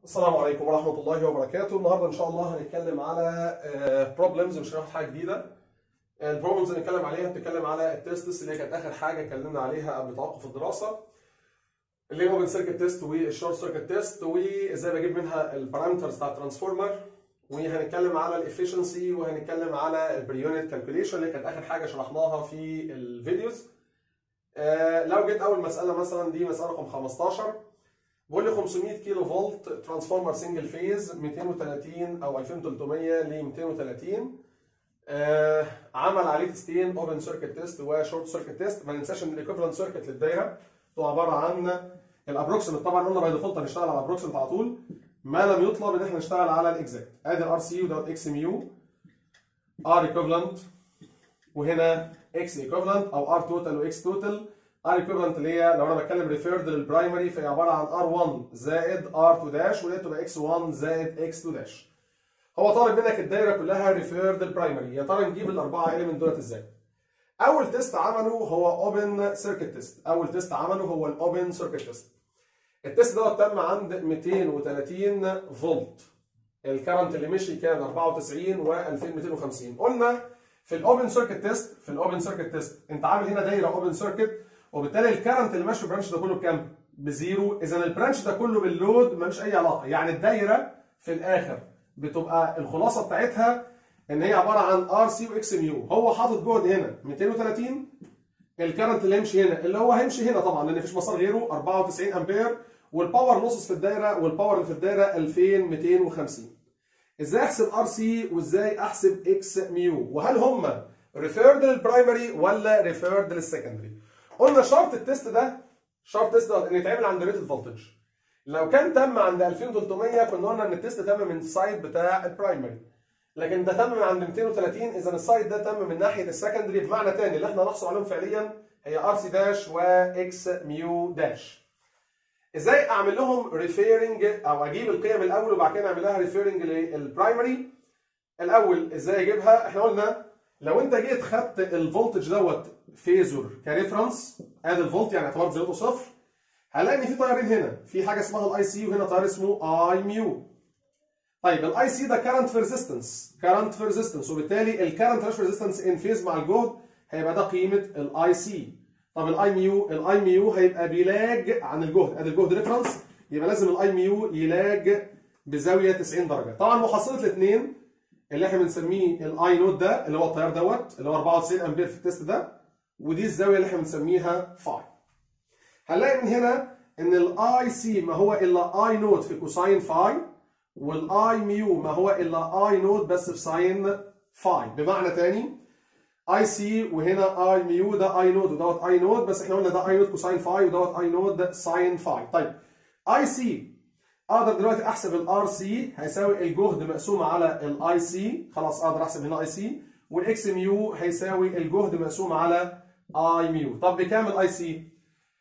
السلام عليكم ورحمة الله وبركاته النهاردة إن شاء الله هنتكلم على بروبلمز مش هناخد حاجة جديدة البروبلمز اللي هنتكلم عليها بتتكلم على التستس اللي هي كانت آخر حاجة اتكلمنا عليها قبل توقف الدراسة اللي هي اوبن سيركت تيست والشورت سيركت تيست وازاي بجيب منها البارامترز بتاع الترانسفورمر وهنتكلم على الافشنسي وهنتكلم على البر يونت كالكوليشن اللي كانت آخر حاجة شرحناها في الفيديوز آه، لو جيت أول مسألة مثلا دي مسألة رقم 15 بقول لي 500 كيلو فولت ترانسفورمر سنجل فيز 230 او 2300 ل 230 آه عمل عليه تيستين اوبن سيركت تيست وشورت سيركت تيست ما ننساش ان الايكوفالنت سيركت للدايره هو عباره عن الابروكسيمت طبعا قلنا باي ديفولت هنشتغل على الابروكسيمت على طول ما لم يطلب ان احنا نشتغل على الاكزاكت ادي الار سي ودوت اكس ميو ار ايكوفالنت وهنا اكس ايكوفالنت او ار توتال واكس توتال ار ايكويفالنت اللي هي لو انا بتكلم ريفيرد للبرايمري فهي عباره عن ار1 زائد ار2 داش ودي تبقى اكس1 زائد اكس2 داش هو طالب منك الدايره كلها ريفيرد للبرايمري يا ترى نجيب الاربعه اليمنت دولت ازاي اول تيست عمله هو اوبن سيركت تيست اول تيست عمله هو الاوبن سيركت تيست التيست دوت تم عند 230 فولت الكرنت اللي مشي كان 94 و2250 قلنا في الاوبن سيركت تيست في الاوبن سيركت تيست انت عامل هنا دايره اوبن سيركت وبالتالي الكرنت اللي ماشي في البرانش ده كله بكام؟ بزيرو اذا البرانش ده كله باللود ملوش اي علاقه يعني الدايره في الاخر بتبقى الخلاصه بتاعتها ان هي عباره عن ار سي واكس ميو هو حاطط جهد هنا 230 الكرنت اللي هيمشي هنا اللي هو هيمشي هنا طبعا لان مفيش مسار غيره 94 امبير والباور لوسز في الدايره والباور اللي في الدايره 2250 ازاي احسب ار سي وازاي احسب اكس ميو وهل هم ريفيرد للبرايمري ولا ريفيرد للسكندري قلنا شرط التيست ده شرط التيست ده ان يتعمل عند ريت الفولتج لو كان تم عند 2300 كنا قلنا ان التيست تم من السايد بتاع البرايمري لكن ده تم من عند 230 اذا السايد ده تم من ناحيه السكندري بمعنى تاني اللي احنا هنحصل عليهم فعليا هي ار سي داش واكس ميو داش ازاي اعمل لهم ريفيرنج او اجيب القيم الاول وبعد كده اعمل لها ريفيرنج للبرايمري الاول ازاي اجيبها احنا قلنا لو انت جيت خدت الفولتج دوت فيزور كريفرنس ادي الفولت يعني اعتبرت زيروته صفر هنلاقي ان في تيارين هنا في حاجه اسمها الاي سي وهنا تيار اسمه اي ميو طيب الاي سي ده كارنت في ريزيستنس كارنت في ريزيستنس وبالتالي الكارنت في ريزيستنس ان فيز مع الجهد هيبقى ده قيمه الاي سي طب الاي ميو الاي ميو هيبقى بيلاج عن الجهد ادي الجهد ريفرنس يبقى لازم الاي ميو يلاج بزاويه 90 درجه طبعا محصله الاثنين اللي احنا بنسميه الاي نوت ده اللي هو التيار دوت اللي هو 94 امبير في التيست ده ودي الزاويه اللي احنا بنسميها فاي هنلاقي من هنا ان الاي سي ما هو الا اي نوت في كوساين فاي والاي ميو ما هو الا اي نوت بس في ساين فاي بمعنى تاني اي سي وهنا اي ميو ده اي نوت ودوت اي نوت بس احنا قلنا ده اي نوت كوساين فاي ودوت اي نوت ده ساين فاي طيب اي سي اقدر دلوقتي احسب الار سي هيساوي الجهد مقسوم على الاي سي خلاص اقدر احسب هنا اي سي والاكس ميو هيساوي الجهد مقسوم على اي ميو طب بكام الاي سي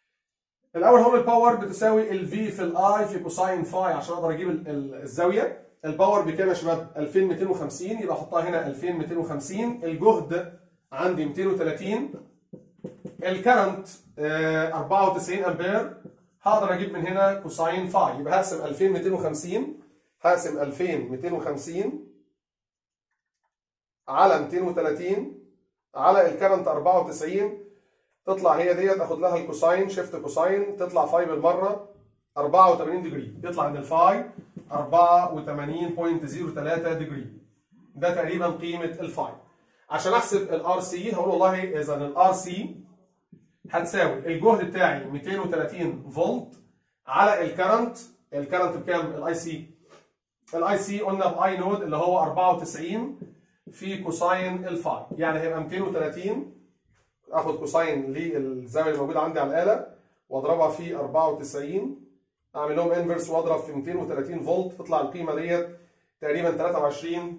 الاول هو الباور بتساوي الفي في الاي في كوساين فاي عشان اقدر اجيب الزاويه الباور بكام يا شباب 2250 يبقى احطها هنا 2250 الجهد عندي 230 الكرنت 94 امبير هقدر اجيب من هنا كوساين فاي يبقى هقسم 2250 هقسم 2250 على 230 على الكرنت 94 تطلع هي ديت اخد لها الكوساين شيفت كوساين تطلع فاي بالمره 84 ديجري يطلع عند الفاي 84.03 ديجري ده تقريبا قيمه الفاي عشان احسب الار سي هقول والله اذا الار سي هتساوي الجهد بتاعي 230 فولت على الكرنت الكرنت بكام الاي سي الاي سي قلنا باي نود اللي هو 94 في كوساين الفاي يعني هيبقى 230 اخد كوساين للزاويه اللي موجوده عندي على الاله واضربها في 94 اعمل لهم انفرس واضرب في 230 فولت تطلع القيمه ديت تقريبا 23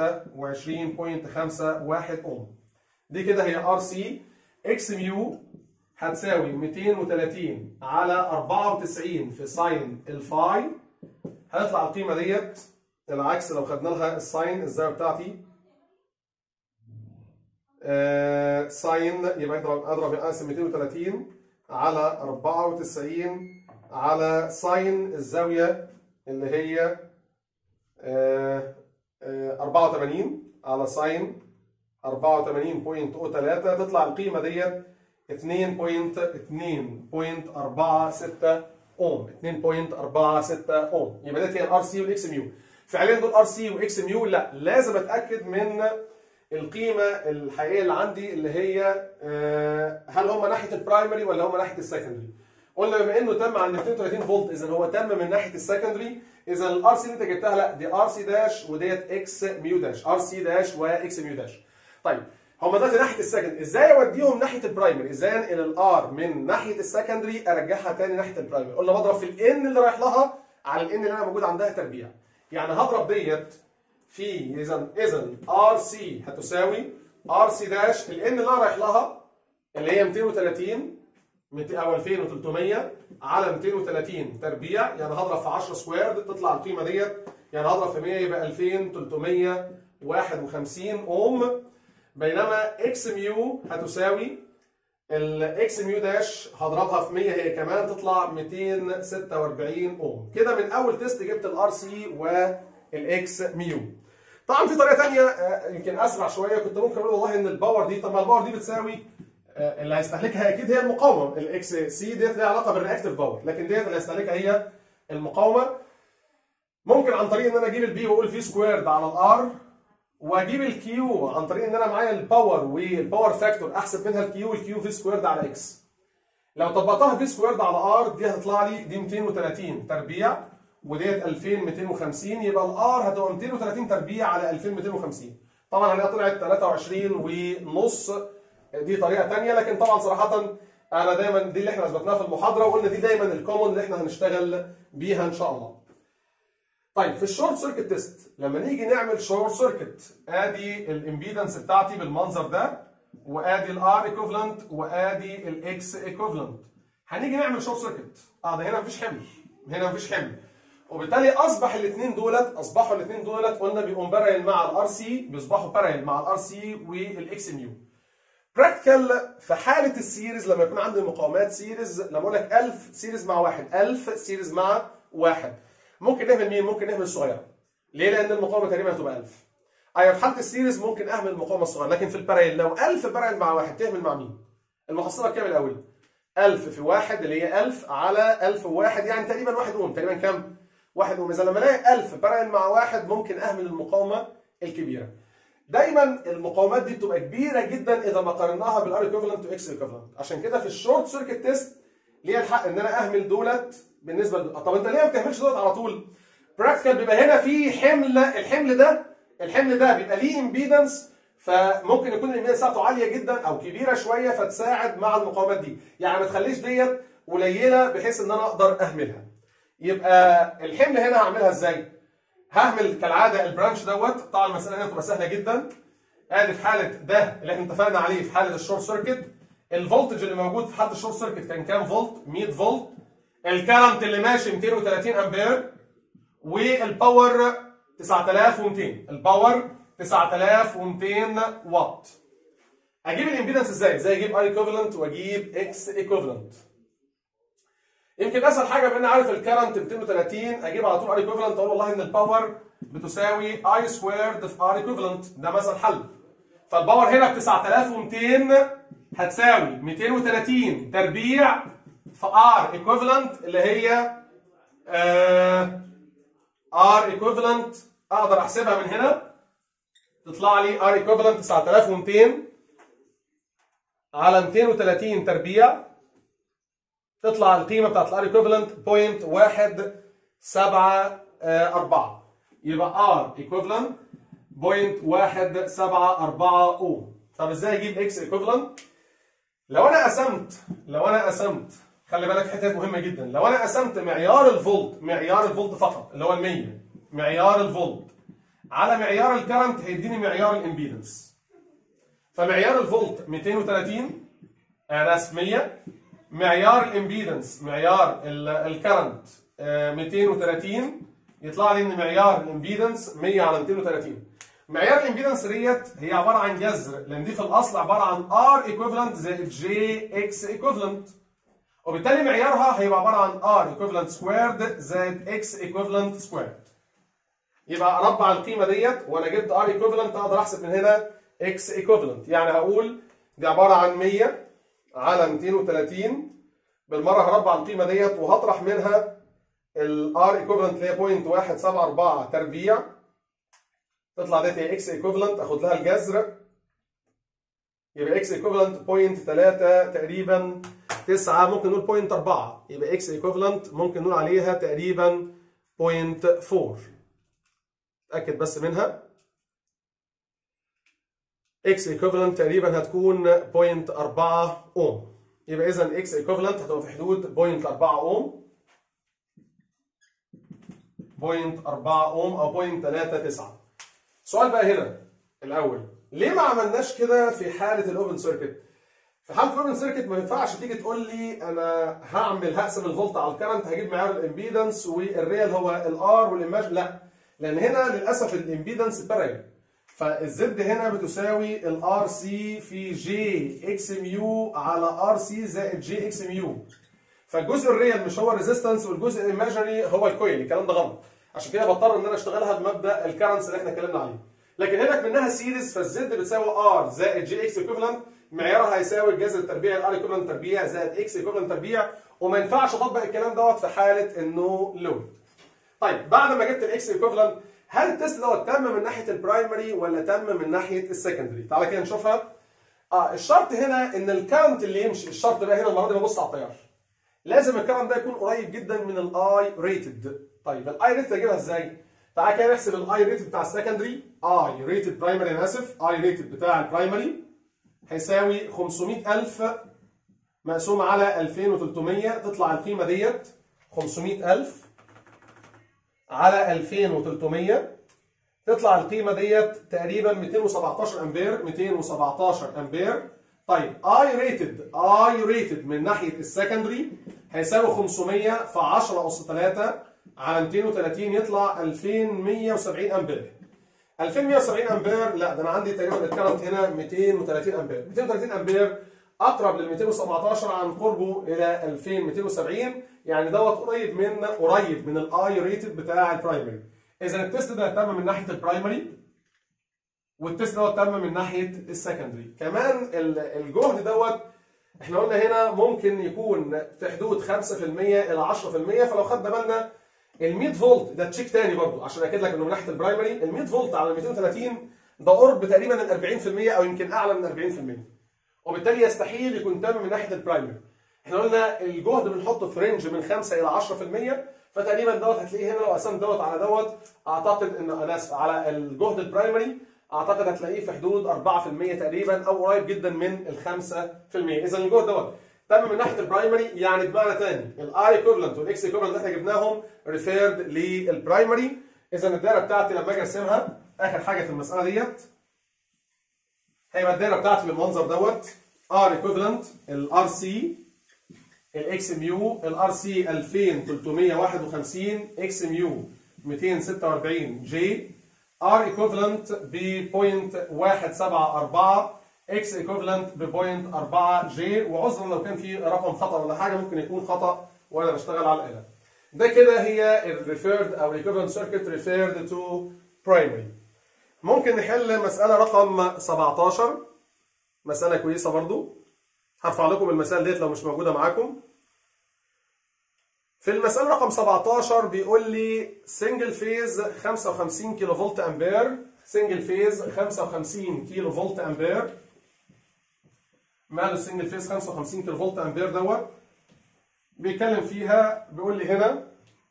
23.51 اوم دي كده هي ار سي اكس ميو هتساوي 230 على 94 في ساين الفاي هيطلع القيمه ديت العكس لو خدنا لها الساين الزاويه بتاعتي آه ساين يبقى اضرب اضرب اقسم 230 على 94 على ساين الزاويه اللي هي آه، آه، 84 على ساين 84.03 تطلع القيمه ديت 2.2.46 اوم 2.46 اوم يبقى ديت هي الار سي والاكس ميو فعليا دول ار سي واكس ميو لا لازم اتاكد من القيمه الحقيقيه اللي عندي اللي هي آه، هل هم ناحيه البرايمري ولا هم ناحيه السكندري قلنا بما انه تم عند 32 فولت اذا هو تم من ناحيه السكندري اذا الار سي اللي انت جبتها لا دي ار سي داش وديت اكس ميو داش ار سي داش واكس ميو داش طيب هم دلوقتي ناحيه السكندري ازاي اوديهم ناحيه البرايمري ازاي انقل الار من ناحيه السكندري ارجعها تاني ناحيه البرايمري قلنا بضرب في الان اللي رايح لها على الان اللي انا موجود عندها تربيع يعني هضرب ديت في اذا اذا ار سي هتساوي ار سي داش الان اللي انا رايح لها اللي هي 230 200 او 2300 على 230 تربيع يعني هضرب في 10 سكوير تطلع القيمه ديت يعني هضرب في 100 يبقى 2351 اوم بينما اكس ميو هتساوي الاكس ميو داش هضربها في 100 هي كمان تطلع 246 اوم كده من اول تيست جبت الار سي والاكس ميو طبعا في طريقه ثانيه يمكن اسرع شويه كنت ممكن اقول والله ان الباور دي طب ما الباور دي بتساوي آه، اللي هيستهلكها اكيد هي المقاومه الاكس سي ديت ليها علاقه بالرياكتيف باور لكن ديت اللي هيستهلكها هي المقاومه ممكن عن طريق ان انا اجيب البي واقول في سكويرد على الار واجيب الكيو عن طريق ان انا معايا الباور والباور فاكتور احسب منها الكيو والكيو في سكويرد على اكس لو طبقتها في سكويرد على ار دي هتطلع لي دي 230 تربيع وديت 2250 يبقى الار هتبقى 230 تربيع على 2250 طبعا هي طلعت 23 ونص دي طريقه ثانيه لكن طبعا صراحه انا دايما دي اللي احنا اثبتناها في المحاضره وقلنا دي دايما الكومن اللي احنا هنشتغل بيها ان شاء الله. طيب في الشورت سيركت تيست لما نيجي نعمل شورت سيركت ادي الامبيدنس بتاعتي بالمنظر ده وادي الار ايكوفلنت وادي الاكس ايكوفلنت هنيجي نعمل شورت سيركت اه ده هنا مفيش حمل هنا مفيش حمل وبالتالي اصبح الاثنين دولت اصبحوا الاثنين دولت قلنا بيبقوا بارل مع الار سي بيصبحوا بارل مع الار سي والاكس ميو براكتيكال في حاله السيريز لما يكون عندي مقاومات سيريز لما اقول لك 1000 سيريز مع واحد 1000 سيريز مع واحد ممكن نهمل مين؟ ممكن نهمل الصغيره ليه؟ لان المقاومه تقريبا هتبقى 1000 ايوه في حاله السيريز ممكن اهمل المقاومه الصغيره لكن في الباريل لو 1000 باريل مع واحد تهمل مع مين؟ المحصله بكام الاول؟ 1000 في واحد اللي هي 1000 على 1000 وواحد يعني تقريبا واحد اوم تقريبا كام؟ واحد اوم اذا لما الاقي 1000 باريل مع واحد ممكن اهمل المقاومه الكبيره دايما المقاومات دي بتبقى كبيره جدا اذا ما قارناها بالار ايكوفالنت واكس ايكوفالنت عشان كده في الشورت سيركت تيست ليا الحق ان انا اهمل دولت بالنسبه لدول. طب انت ليه ما بتهملش دولت على طول؟ براكتيكال بيبقى هنا في حمل الحمل ده الحمل ده بيبقى ليه امبيدنس فممكن يكون الامبيدنس بتاعته عاليه جدا او كبيره شويه فتساعد مع المقاومات دي يعني ما تخليش ديت قليله بحيث ان انا اقدر اهملها يبقى الحمل هنا هعملها ازاي؟ ههمل كالعاده البرانش دوت طبعا المساله هنا بتبقى سهله جدا ادي في حاله ده اللي احنا اتفقنا عليه في حاله الشورت سيركت الفولتج اللي موجود في حاله الشورت سيركت كان كام فولت 100 فولت الكرنت اللي ماشي 230 امبير والباور 9200 الباور 9200 واط اجيب الامبيدنس ازاي ازاي اجيب ار ايكوفالنت واجيب اكس ايكوفالنت يمكن اسهل حاجه بان عارف الكرنت 230 اجيب على طول ار ايكوفالنت اقول والله ان الباور بتساوي اي سكويرد في ار ايكوفالنت ده مثلا حل فالباور هنا ب 9200 هتساوي 230 تربيع في ار ايكوفالنت اللي هي ار ايكوفالنت اقدر احسبها من هنا تطلع لي ار ايكوفالنت 9200 على 230 تربيع تطلع القيمه بتاعت الار ايكوفالنت 0.174 يبقى ار ايكوفالنت 0.174 اوم طب ازاي اجيب اكس ايكوفالنت لو انا قسمت لو انا قسمت خلي بالك حته مهمه جدا لو انا قسمت معيار الفولت معيار الفولت فقط اللي هو ال 100 معيار الفولت على معيار الكرنت هيديني معيار الامبيدنس فمعيار الفولت 230 انا اسف 100 معيار الامبيدنس معيار الكرنت 230 يطلع لي ان معيار الامبيدنس 100 على 230 معيار الامبيدنس ديت هي عباره عن جذر لان دي في الاصل عباره عن ار ايكوفالنت زائد جي اكس ايكوفالنت وبالتالي معيارها هيبقى عباره عن R equivalent squared زائد X equivalent squared يبقى اربع القيمه ديت وانا جبت R equivalent اقدر احسب من هنا X equivalent يعني هقول دي عباره عن 100 على 230 بالمره هربع القيمه ديت وهطرح منها ال R equivalent اللي هي 0.174 تربيع تطلع ديت هي X equivalent اخد لها الجذر يبقى X equivalent 0.3 تقريبا 9 ممكن نقول 0.4 يبقى X equivalent ممكن نقول عليها تقريبا 0.4 اتاكد بس منها X equivalent تقريبا هتكون 0.4 اوم يبقى اذا X equivalent هتبقى في حدود 0.4 اوم 0.4 اوم او 0.39 السؤال بقى هنا الاول ليه ما عملناش كده في حاله الاوبن سيركت في حاله الاوبن سيركت ما ينفعش تيجي تقول لي انا هعمل هقسم الفولت على الكرنت هجيب معيار الامبيدنس والريال هو الار والايماج لا لان هنا للاسف الامبيدنس بارل فالزد هنا بتساوي الار سي في جي اكس ميو على ار سي زائد جي اكس ميو فالجزء الريال مش هو الريزيستنس والجزء الايماجينري هو الكويل الكلام ده غلط عشان كده بضطر ان انا اشتغلها بمبدا الكرنس اللي احنا اتكلمنا عليه لكن هنا منها سيريز فالزد بتساوي ار زائد جي اكس ايكوفلنت معيارها هيساوي الجذر التربيعي الار ايكوفلنت تربيع زائد اكس ايكوفلنت تربيع وما ينفعش اطبق الكلام دوت في حاله انه لود طيب بعد ما جبت الاكس ايكوفلنت هل التست دوت تم من ناحيه البرايمري ولا تم من ناحيه السكندري تعالى كده نشوفها اه الشرط هنا ان الكاونت اللي يمشي الشرط بقى هنا المره دي ببص على التيار لازم الكاونت ده يكون قريب جدا من الاي ريتد طيب الاي ريتد اجيبها ازاي تعالى كده نحسب الاي ريتد بتاع السكندري اي ريتد برايمري انا اسف اي ريتد بتاع البرايمري هيساوي 500000 مقسوم على 2300 تطلع القيمه ديت 500000 على 2300 تطلع القيمه ديت تقريبا 217 امبير 217 امبير طيب اي ريتد اي ريتد من ناحيه السكندري هيساوي 500 في 10 اس 3 على 230 يطلع 2170 امبير 2170 امبير لا ده انا عندي تقريبا الكرنت هنا 230 امبير 230 امبير اقرب لل 217 عن قربه الى 2270 يعني دوت قريب من قريب من الاي ريتد بتاع البرايمري اذا التست ده تم من ناحيه البرايمري والتست دوت تم من ناحيه السكندري كمان الجهد دوت احنا قلنا هنا ممكن يكون في حدود 5% الى 10% فلو خدنا بالنا ال 100 فولت ده تشيك تاني برضو عشان اكد لك انه من ناحيه البرايمري ال 100 فولت على 230 ده قرب تقريبا ال 40% او يمكن اعلى من 40% وبالتالي يستحيل يكون تم من ناحيه البرايمري احنا قلنا الجهد بنحطه في رينج من 5 الى 10% فتقريبا دوت هتلاقيه هنا لو قسمت دوت على دوت اعتقد ان انا اسف على الجهد البرايمري اعتقد هتلاقيه في حدود 4% تقريبا او قريب جدا من ال 5% اذا الجهد دوت تم من ناحيه البرايمري يعني بمعنى ثاني الاي ايكوفلنت والاكس ايكوفلنت اللي احنا جبناهم ريفيرد للبرايمري اذا الدايره بتاعتي لما اجي ارسمها اخر حاجه في المساله ديت هيبقى الدايره بتاعتي بالمنظر دوت ار ايكوفلنت الار سي الاكس ميو الار سي 2351 اكس ميو 246 جي ار ايكوفلنت ب 0.174 اكس ايكوفلنت ب 0.4 جي وعذرا لو كان في رقم خطا ولا حاجه ممكن يكون خطا وانا بشتغل على الاله. ده كده هي الريفيرد او الايكوفلنت سيركت ريفيرد تو برايمري. ممكن نحل مساله رقم 17 مساله كويسه برضو هرفع لكم المسائل ديت لو مش موجوده معاكم. في المسألة رقم 17 بيقول لي سنجل فيز 55 كيلو فولت امبير سنجل فيز 55 كيلو فولت امبير ماله السنجل فيز 55 كيلو فولت امبير دوت بيتكلم فيها بيقول لي هنا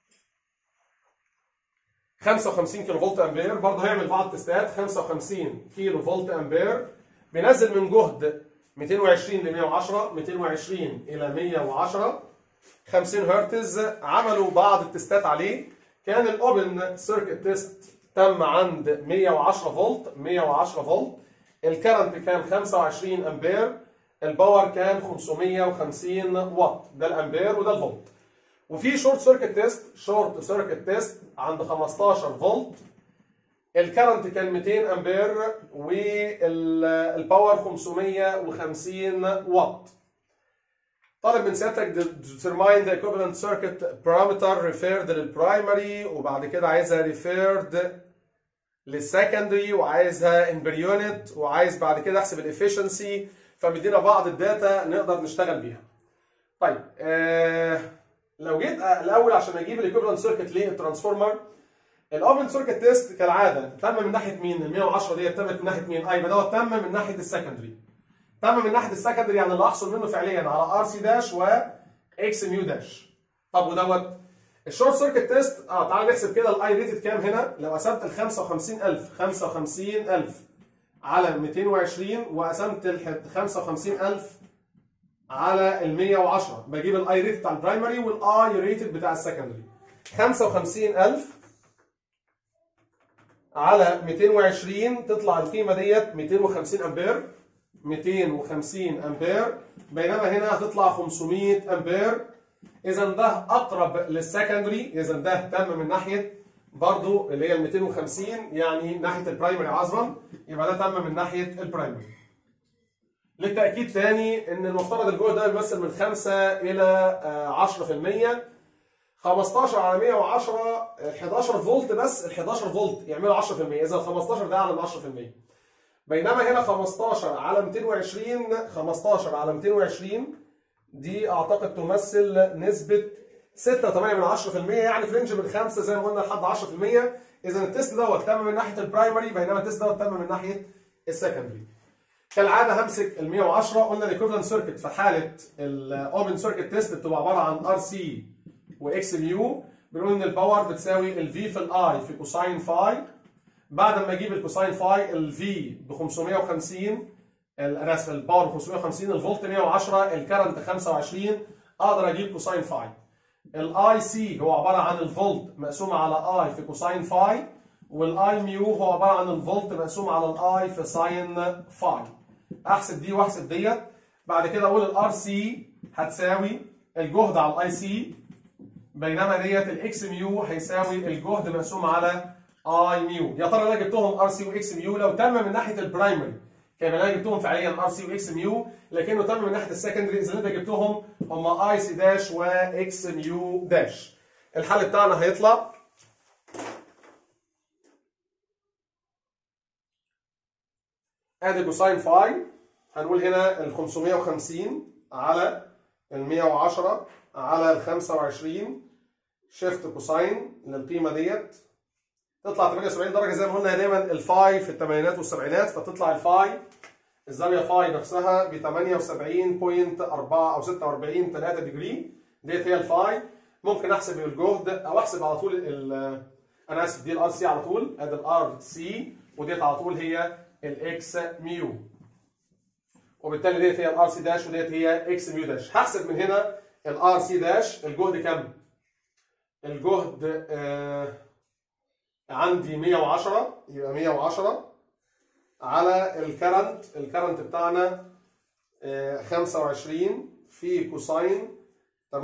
55 كيلو فولت امبير برضه هيعمل بعض التستات 55 كيلو فولت امبير بينزل من جهد 220 ل 110 220 الى 110 50 هرتز عملوا بعض التستات عليه كان الاوبن سيركت تيست تم عند 110 فولت 110 فولت الكرنت كان 25 امبير الباور كان 550 واط ده الامبير وده الفولت وفي شورت سيركت تيست شورت سيركت تيست عند 15 فولت الكرنت كان 200 امبير والباور 550 واط طالب من سيادتك determine the equivalent circuit parameter referred للبرايمري وبعد كده عايزها referred للسكندري وعايزها in per unit وعايز بعد كده احسب الافشنسي فمدينا بعض الداتا نقدر نشتغل بيها. طيب آه لو جيت الاول عشان اجيب الايكوفالنت سيركت للترانسفورمر الاوبن سيركت تيست كالعاده تم من ناحيه مين؟ ال 110 دي تمت من ناحيه مين؟ اه يبقى دوت تم من ناحيه السكندري. تم من ناحيه السكندري يعني اللي احصل منه فعليا على ار سي داش و اكس ميو داش. طب ودوت الشورت سيركت تيست اه تعال نحسب كده الاي ريتد كام هنا؟ لو قسمت ال 55000 55000 على 220 وقسمت ال 55000 على ال 110 بجيب الاي ريتد بتاع البرايمري والاي ريتد بتاع السكندري 55000 على 220 تطلع القيمه ديت 250 امبير 250 امبير بينما هنا هتطلع 500 امبير اذا ده اقرب للسكندري اذا ده تم من ناحيه برضو اللي هي ال 250 يعني ناحيه البرايمري عذرا يبقى ده تم من ناحيه البرايمري للتاكيد تاني ان المفترض الجهد ده بيمثل من 5 الى آه، 10% 15 على 110 11 فولت بس ال 11 فولت يعملوا 10% اذا ال 15 ده اعلى من 10% بينما هنا 15 على 220 15 على 220 دي اعتقد تمثل نسبة 6.8 من 10% يعني في رينج من 5 زي ما قلنا لحد 10% اذا التست دوت تم من ناحية البرايمري بينما التست دوت تم من ناحية السكندري كالعاده همسك ال 110 قلنا الايكوفالنت سيركت في حاله الاوبن سيركت تيست بتبقى عباره عن ار سي واكس ميو بنقول ان الباور بتساوي الفي في الاي في كوساين فاي بعد ما اجيب الكوساين فاي الفي ب 550 ال- انا اسف الباور ب 550 الفولت 110 الكرنت 25 اقدر اجيب كوساين فاي الاي سي هو عباره عن الفولت مقسوم على اي في كوساين فاي والاي ميو هو عباره عن الفولت مقسوم على الاي في ساين فاي احسب دي واحسب ديت بعد كده اقول الار سي هتساوي الجهد على الاي سي بينما ديت الاكس ميو هيساوي الجهد مقسوم على اي ميو يا ترى انا جبتهم ار سي واكس ميو لو تم من ناحيه البرايمري كان انا جبتهم فعليا ار سي واكس ميو لكنه تم من ناحيه السكندري اذا انت جبتهم هم اي سي داش واكس ميو داش الحل بتاعنا هيطلع ادي كوساين فاي هنقول هنا ال 550 على ال 110 على ال 25 شيفت كوساين للقيمه ديت تطلع 78 درجه زي ما قلنا دايما الفاي في الثمانينات والسبعينات فتطلع الفاي الزاويه فاي نفسها ب 78.4 او 46 3 ديجري ديت هي الفاي ممكن احسب الجهد او احسب على طول ال- انا اسف دي الار سي على طول ادي الار سي وديت على طول هي الاكس ميو وبالتالي ديت هي الار سي داش وديت هي اكس ميو داش هحسب من هنا الار سي داش الجهد كام؟ الجهد آه عندي 110 يبقى 110 على الكرنت الكرنت بتاعنا آه 25 في كوساين 78.46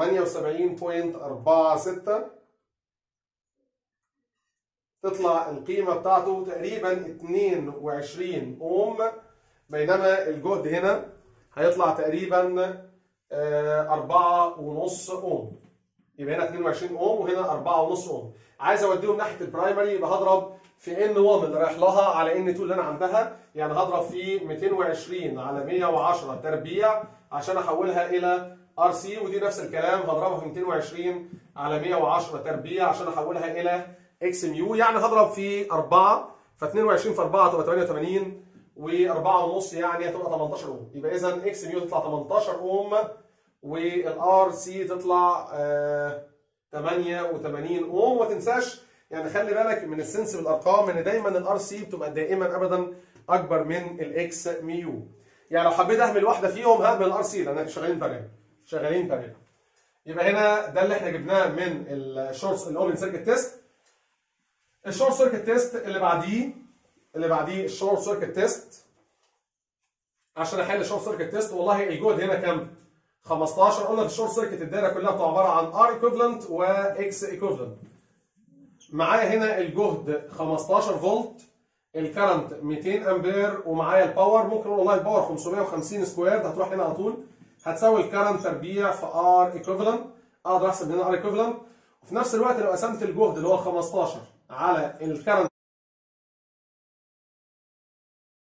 تطلع القيمة بتاعته تقريبا 22 اوم بينما الجهد هنا هيطلع تقريبا آه، أربعة ونص اوم يبقى هنا 22 اوم وهنا أربعة ونص اوم عايز اوديهم ناحيه البرايمري يبقى هضرب في ان 1 اللي رايح لها على ان 2 اللي انا عندها يعني هضرب في 220 على 110 تربيع عشان احولها الى ار سي ودي نفس الكلام هضربها في 220 على 110 تربيع عشان احولها الى اكس ميو يعني هضرب في 4 ف 22 في 4 تبقى 88 و4 ونص يعني هتبقى 18 اوم يبقى اذا اكس ميو تطلع 18 اوم والار سي تطلع آه 88 اوم وما تنساش يعني خلي بالك من السنس بالارقام ان دايما الار سي بتبقى دائما ابدا اكبر من الاكس ميو يعني لو حبيت اهمل واحده فيهم ههمل الار سي لان احنا شغالين بارل شغالين بارل يبقى هنا ده اللي احنا جبناه من الشورت الاوبن سيركت تيست الشورت سيركت تيست اللي بعديه اللي بعديه الشورت سيركت تيست عشان احل الشورت سيركت تيست والله الجهد هنا كام 15 قلنا في الشورت سيركت الدايره كلها بتبقى عباره عن ار ايكوفلنت واكس ايكوفلنت معايا هنا الجهد 15 فولت الكرنت 200 امبير ومعايا الباور ممكن اقول والله الباور 550 سكوير هتروح هنا على طول هتساوي الكرنت تربيع في ار ايكوفالنت اقدر احسب هنا ار ايكوفالنت وفي نفس الوقت لو قسمت الجهد اللي هو 15 على الكرنت